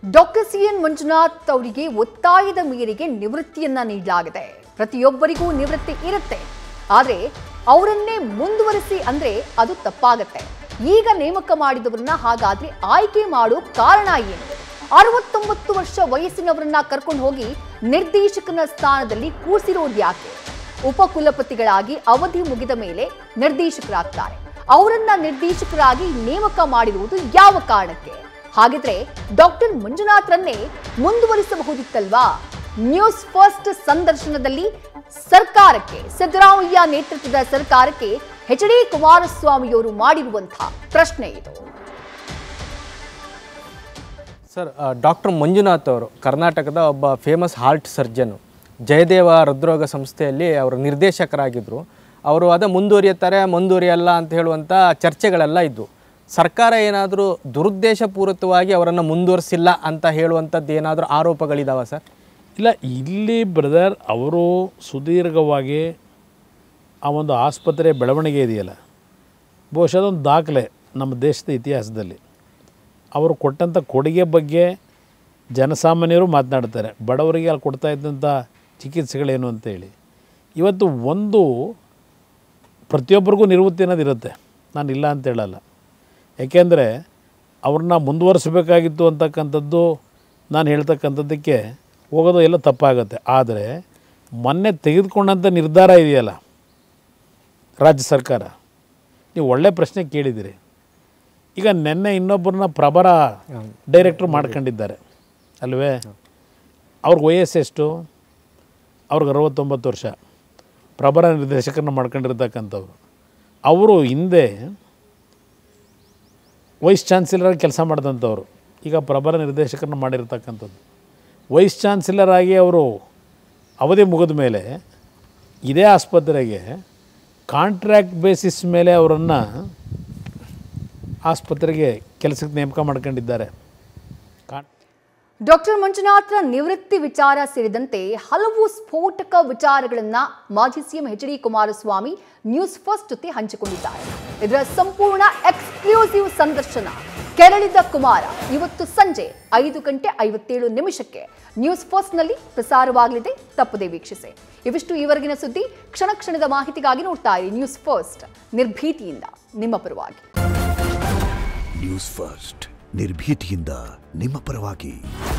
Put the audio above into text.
doctor C N Manjunath ಅವರಿಗೆ ಒತ್ತಾಯದ ಮೇರೆಗೆ ನಿವೃತ್ತಿಯನ್ನ ನೀಡಲಾಗಿದೆ ಪ್ರತಿಯೊಬ್ಬರಿಗೂ ನಿವೃತ್ತಿ ಇರುತ್ತೆ ಆದ್ರೆ ಅವರನ್ನೇ ಮುಂದುವರಿಸಿ ಅಂದ್ರೆ ಅದು ತಪ್ಪಾಗತ್ತೆ ಈಗ ನೇಮಕ ಮಾಡಿದವರನ್ನ ಹಾಗಾದ್ರೆ ಆಯ್ಕೆ ಮಾಡೋ ಕಾರಣ ಏನು ಅರವತ್ತೊಂಬತ್ತು ವರ್ಷ ವಯಸ್ಸಿನವರನ್ನ ಕರ್ಕೊಂಡು ಹೋಗಿ ನಿರ್ದೇಶಕನ ಸ್ಥಾನದಲ್ಲಿ ಕೂರಿಸಿರೋದು ಯಾಕೆ ಉಪಕುಲಪತಿಗಳಾಗಿ ಅವಧಿ ಮುಗಿದ ಮೇಲೆ ನಿರ್ದೇಶಕರಾಗ್ತಾರೆ ಅವರನ್ನ ನಿರ್ದೇಶಕರಾಗಿ ನೇಮಕ ಮಾಡಿರುವುದು ಯಾವ ಕಾರಣಕ್ಕೆ ಹಾಗಿದ್ರೆ ಡಾಕ್ಟರ್ ಮಂಜುನಾಥ್ರನ್ನೇ ಮುಂದುವರಿಸಬಹುದಿತ್ತಲ್ವಾ ನ್ಯೂಸ್ ಫಸ್ಟ್ ಸಂದರ್ಶನದಲ್ಲಿ ಸರ್ಕಾರಕ್ಕೆ ಸಿದ್ದರಾಮಯ್ಯ ನೇತೃತ್ವದ ಸರ್ಕಾರಕ್ಕೆ ಎಚ್ ಡಿ ಕುಮಾರಸ್ವಾಮಿಯವರು ಮಾಡಿರುವಂತಹ ಪ್ರಶ್ನೆ ಇದು ಸರ್ ಡಾಕ್ಟರ್ ಮಂಜುನಾಥ್ ಅವರು ಕರ್ನಾಟಕದ ಒಬ್ಬ ಫೇಮಸ್ ಹಾರ್ಟ್ ಸರ್ಜನು ಜಯದೇವ ಹೃದ್ರೋಗ ಸಂಸ್ಥೆಯಲ್ಲಿ ಅವರು ನಿರ್ದೇಶಕರಾಗಿದ್ದರು ಅವರು ಅದೇ ಮುಂದುವರಿಯುತ್ತಾರೆ ಮುಂದುವರಿಯಲ್ಲ ಅಂತ ಹೇಳುವಂಥ ಚರ್ಚೆಗಳೆಲ್ಲ ಇದ್ದವು ಸರ್ಕಾರ ಏನಾದರೂ ದುರುದ್ದೇಶಪೂರಿತವಾಗಿ ಅವರನ್ನು ಮುಂದುವರಿಸಿಲ್ಲ ಅಂತ ಹೇಳುವಂಥದ್ದು ಏನಾದರೂ ಆರೋಪಗಳಿದಾವ ಸರ್ ಇಲ್ಲ ಇಲ್ಲಿ ಬ್ರದರ್ ಅವರು ಸುದೀರ್ಘವಾಗಿ ಆ ಒಂದು ಆಸ್ಪತ್ರೆ ಬೆಳವಣಿಗೆ ಇದೆಯಲ್ಲ ಬಹುಶಃ ಅದೊಂದು ದಾಖಲೆ ನಮ್ಮ ದೇಶದ ಇತಿಹಾಸದಲ್ಲಿ ಅವರು ಕೊಟ್ಟಂಥ ಕೊಡುಗೆ ಬಗ್ಗೆ ಜನಸಾಮಾನ್ಯರು ಮಾತನಾಡ್ತಾರೆ ಬಡವರಿಗೆ ಅಲ್ಲಿ ಕೊಡ್ತಾ ಇದ್ದಂಥ ಚಿಕಿತ್ಸೆಗಳೇನು ಅಂತೇಳಿ ಇವತ್ತು ಒಂದು ಪ್ರತಿಯೊಬ್ಬರಿಗೂ ನಿವೃತ್ತಿ ಅನ್ನೋದು ಇರುತ್ತೆ ನಾನು ಇಲ್ಲ ಅಂತ ಹೇಳಲ್ಲ ಯಾಕೆಂದರೆ ಅವ್ರನ್ನ ಮುಂದುವರಿಸಬೇಕಾಗಿತ್ತು ಅಂತಕ್ಕಂಥದ್ದು ನಾನು ಹೇಳ್ತಕ್ಕಂಥದ್ದಕ್ಕೆ ಹೋಗೋದು ಎಲ್ಲ ತಪ್ಪಾಗುತ್ತೆ ಆದರೆ ಮೊನ್ನೆ ತೆಗೆದುಕೊಂಡಂಥ ನಿರ್ಧಾರ ಇದೆಯಲ್ಲ ರಾಜ್ಯ ಸರ್ಕಾರ ನೀವು ಒಳ್ಳೆ ಪ್ರಶ್ನೆ ಕೇಳಿದ್ದೀರಿ ಈಗ ನಿನ್ನೆ ಇನ್ನೊಬ್ಬರನ್ನ ಪ್ರಬರ ಡೈರೆಕ್ಟ್ರು ಮಾಡ್ಕೊಂಡಿದ್ದಾರೆ ಅಲ್ವೇ ಅವ್ರಿಗೆ ವಯಸ್ಸು ಎಷ್ಟು ಅವ್ರಿಗೆ ಅರವತ್ತೊಂಬತ್ತು ವರ್ಷ ಪ್ರಬರ ನಿರ್ದೇಶಕರನ್ನ ಮಾಡ್ಕೊಂಡಿರ್ತಕ್ಕಂಥವ್ರು ಅವರು ಹಿಂದೆ ವೈಸ್ ಚಾನ್ಸಲರ್ ಕೆಲಸ ಮಾಡಿದಂಥವ್ರು ಈಗ ಪ್ರಬಲ ನಿರ್ದೇಶಕರನ್ನ ಮಾಡಿರ್ತಕ್ಕಂಥದ್ದು ವೈಸ್ ಚಾನ್ಸಲರ್ ಆಗಿ ಅವರು ಅವಧಿ ಮುಗಿದ ಮೇಲೆ ಇದೇ ಆಸ್ಪತ್ರೆಗೆ ಕಾಂಟ್ರ್ಯಾಕ್ಟ್ ಬೇಸಿಸ್ ಮೇಲೆ ಅವರನ್ನು ಆಸ್ಪತ್ರೆಗೆ ಕೆಲಸಕ್ಕೆ ನೇಮಕ ಮಾಡ್ಕೊಂಡಿದ್ದಾರೆ ಕಾನ್ ಡಾಕ್ಟರ್ ಮಂಜುನಾಥ್ರ ನಿವೃತ್ತಿ ವಿಚಾರ ಸೇರಿದಂತೆ ಹಲವು ಸ್ಫೋಟಕ ವಿಚಾರಗಳನ್ನ ಮಾಜಿ CM H D Kumaraswamy news first ಜೊತೆ ಹಂಚಿಕೊಂಡಿದ್ದಾರೆ ಇದರ ಸಂಪೂರ್ಣ ಎಕ್ಸ್ಕ್ಲೂಸಿವ್ ಸಂದರ್ಶನ ಕೆರಳಿದ ಕುಮಾರ ಇವತ್ತು ಸಂಜೆ ಐದು ಗಂಟೆ ಐವತ್ತೇಳು ನಿಮಿಷಕ್ಕೆ ನ್ಯೂಸ್ ಫಸ್ಟ್ನಲ್ಲಿ ಪ್ರಸಾರವಾಗಲಿದೆ ತಪ್ಪದೇ ವೀಕ್ಷಿಸಿ ಇವಿಷ್ಟು ಈವರೆಗಿನ ಸುದ್ದಿ ಕ್ಷಣ ಕ್ಷಣದ ಮಾಹಿತಿಗಾಗಿ ನೋಡ್ತಾ ಇರಿ ನ್ಯೂಸ್ ಫಸ್ಟ್ ನಿರ್ಭೀತಿಯಿಂದ ನಿಮ್ಮ ಪರವಾಗಿ ನ್ಯೂಸ್ ಫಸ್ಟ್ ನಿರ್ಭೀತಿಯಿಂದ ನಿಮ್ಮ ಪರವಾಗಿ